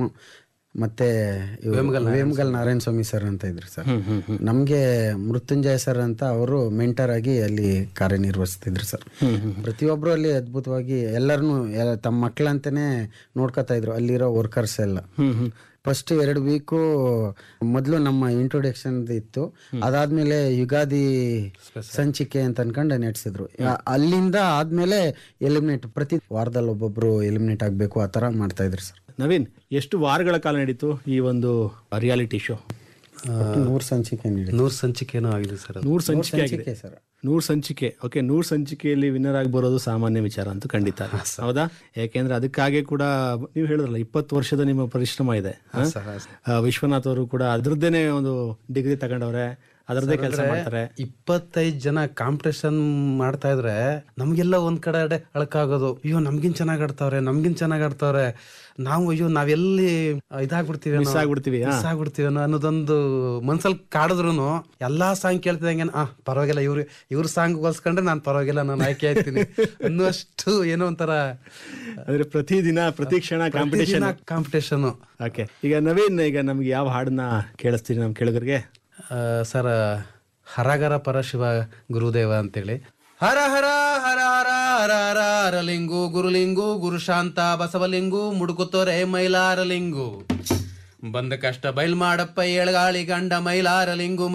ಮತ್ತೆ ಇವ್ರು ವೇಮಗಲ್ ನಾರಾಯಣ ಸ್ವಾಮಿ ಸರ್ ಅಂತ ಇದ್ರು ಸರ್ ನಮ್ಗೆ ಮೃತ್ಯುಂಜಯ ಸರ್ ಅಂತ ಅವರು ಮೆಂಟರ್ ಆಗಿ ಅಲ್ಲಿ ಕಾರ್ಯನಿರ್ವಹಿಸ್ತಿದ್ರು ಸರ್ ಪ್ರತಿಯೊಬ್ರು ಅಲ್ಲಿ ಅದ್ಭುತವಾಗಿ ಎಲ್ಲರನ್ನು ತಮ್ಮ ಮಕ್ಕಳಂತಾನೆ ನೋಡ್ಕೊತಾ ಇದ್ರು ಅಲ್ಲಿರೋ ವರ್ಕರ್ಸ್ ಎಲ್ಲ ಫಸ್ಟ್ ಎರಡು ವೀಕು ಮೊದಲು ನಮ್ಮ ಇಂಟ್ರೊಡಕ್ಷನ್ ಇತ್ತು ಅದಾದ್ಮೇಲೆ ಯುಗಾದಿ ಸಂಚಿಕೆ ಅಂತ ಅನ್ಕೊಂಡು ನಡೆಸಿದ್ರು ಆ- ಅಲ್ಲಿಂದ ಆದ್ಮೇಲೆ ಎಲಿಮಿನೇಟ್ ಪ್ರತಿ ವಾರದಲ್ಲಿ ಒಬ್ಬೊಬ್ರು ಎಲಿಮಿನೇಟ್ ಆಗ್ಬೇಕು ಆ ತರ ಮಾಡ್ತಾ ಇದ್ರು ಸರ್ ನವೀನ್ ಎಷ್ಟು ವಾರಗಳ ಕಾಲ ನಡೀತು ಈ ಒಂದು ರಿಯಾಲಿಟಿ ಶೋ ನೂರ್ ಸಂಚಿಕೆ ನೀಡಿ ನೂರು ಸಂಚಿಕೆನೂ ಆಗಿದೆ ಸರ್ ಅದು ನೂರು ಸಂಚಿಕೆ ಆಗಿದೆ ಸರ್ ನೂರು ಸಂಚಿಕೆ ಓಕೆ ನೂರು ಸಂಚಿಕೆಯಲ್ಲಿ ವಿನ್ನರ್ ಆಗಿ ಬರೋದು ಸಾಮಾನ್ಯ ವಿಚಾರ ಅಂತ ಖಂಡಿತ ಹೌದಾ ಯಾಕೆಂದ್ರೆ ಅದಕ್ಕಾಗಿ ಕೂಡ ನೀವು ಹೇಳಿದ್ರಲ್ಲ ಇಪ್ಪತ್ತು ವರ್ಷದ ನಿಮ್ಮ ಪರಿಶ್ರಮ ಇದೆ ಹ? ಆ, ವಿಶ್ವನಾಥ್ ಅವರು ಕೂಡ ಅದ್ರದ್ದೇನೆ ಒಂದು ಡಿಗ್ರಿ ತಗೊಂಡವ್ರೆ ಅದರದ್ದೇ ಕೆಲಸ ಮಾಡ್ತಾರೆ ಇಪ್ಪತ್ತೈದು ಜನ ಕಾಂಪಿಟೇಷನ್ ಮಾಡ್ತಾ ಇದ್ರೆ ನಮ್ಗೆಲ್ಲ ಒಂದ್ ಕಡೆ ಅಳಕಾಗೋದು ಅಯ್ಯೋ ನಮ್ಗಿನ್ ಚೆನ್ನಾಗ್ ಆಡ್ತಾವ್ರೆ ನಮ್ಗಿನ್ ಚೆನ್ನಾಗ್ ಆಡ್ತಾವ್ರೆ ನಾವು ಅಯ್ಯೋ ನಾವೆಲ್ಲಿ ಇದಾಗ್ಬಿಡ್ತೀವಿ ಮಿಸ್ ಆಗ್ಬಿಡ್ತೀವಿ ಮಿಸ್ ಆಗ್ಬಿಡ್ತೀವಿ ಅನ್ನೋದೊಂದು ಮನ್ಸಲ್ಲಿ ಕಾಡಿದ್ರು ಎಲ್ಲಾ ಸಾಂಗ್ ಕೇಳ್ತಿದಂಗೆ ಆ ಪರವಾಗಿಲ್ಲ ಇವ್ರು ಇವ್ರ ಸಾಂಗ್ ಹೋಲ್ಸ್ಕೊಂಡ್ರೆ ನಾನು ಪರವಾಗಿಲ್ಲ ನಾನು ಆಯ್ಕೆ ಆಯ್ತೀನಿ ಅನ್ನುವಷ್ಟು ಏನೋ ಒಂಥರ ಅಂದ್ರೆ ಪ್ರತಿದಿನ ಪ್ರತಿ ಕ್ಷಣ ಕಾಂಪಿಟೇಷನ್ ಕಾಂಪಿಟೇಷನ್ ಓಕೆ ಈಗ ನವೀನ್ ಈಗ ನಮ್ಗೆ ಯಾವ ಹಾಡನ್ನ ಕೇಳಿಸ್ತೀರಿ ನಮ್ಮ ಕೇಳಿಗರಿಗೆ ಸರ್ ಹರಗರ ಪರಶಿವ ಗುರುದೇವ ಅಂತೇಳಿ ಹರ ಹರ ಹರ ಹರ ಹರ ಹರ ಹರಲಿಂಗು ಗುರುಲಿಂಗು ಗುರುಶಾಂತ ಬಸವಲಿಂಗು ಮುಡುಕುತ್ತೋರೆ ಮೈಲಾರಲಿಂಗು ಬಂದ ಕಷ್ಟ ಬಯಲ್ ಮಾಡಪ್ಪ ಏಳ್ಗಾಳಿ ಗಂಡ ಮೈಲಾರಲಿಂಗು